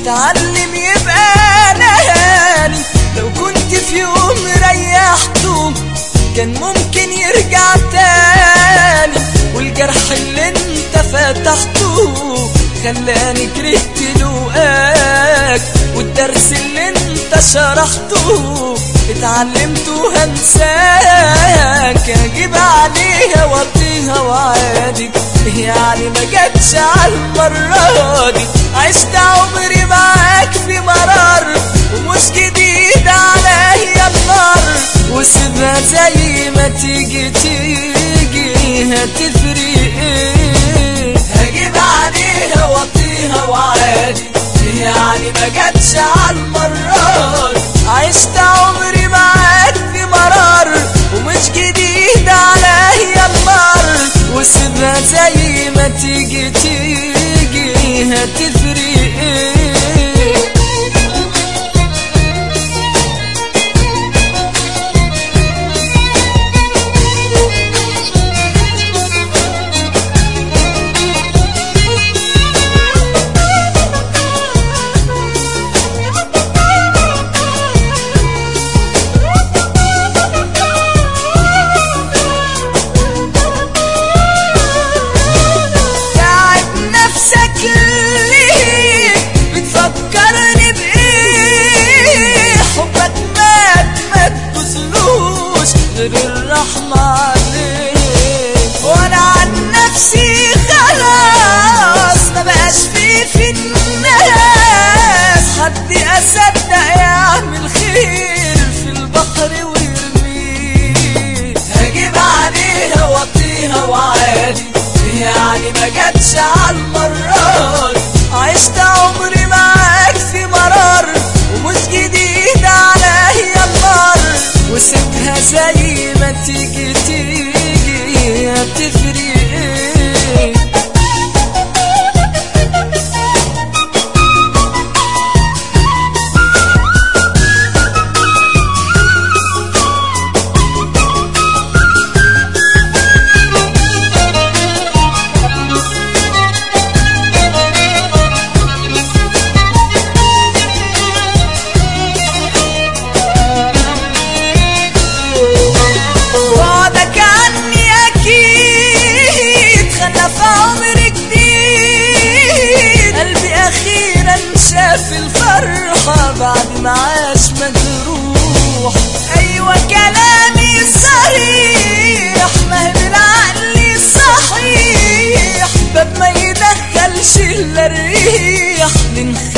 اتعلم يبقى نهاني لو كنت في يوم ريحته كان ممكن يرجع تاني والجرح اللي انت فتحته خلاني كرهت لقاك والدرس اللي انت شرحته اتعلمته هنساك اجيب عليها واطيها وعادي يعني ما جاتش على المرة دي عشت عمري معاك في مرار ومش جديد عليا النار وسيبها زي ما تيجي تيجي هتفرق ايه هجيب عليها واطيها وعادي يعني ما جاتش على المرة دي عشت عمري معاك في مرار ومش جديد عليا النار وسيبها زي ما تيجي تيجي هتفرق ايه تعب نفسك ليه بتفكرني بايه حبك مات ما تبذلوش غير الرحمة عليك وانا عن نفسي خلاص ما بقاش في في الناس حد اصدق يعمل خير في البحر ويرميه هجيب عليها واطيها وعادي يعني ما جاتش على المرة دي عشت عمري معاك في مرار ومش جديد عليا النار وسيبها زي ما تيجي تيجي هتفرق ايه بعدك عني اكيد خلى في عمري جديد قلبي اخيرا شاف الفرحة بعد ما عاش مجروح ايوه كلامي صريح ما هي بالعقل صحيح باب ما يدخلش الا الريح من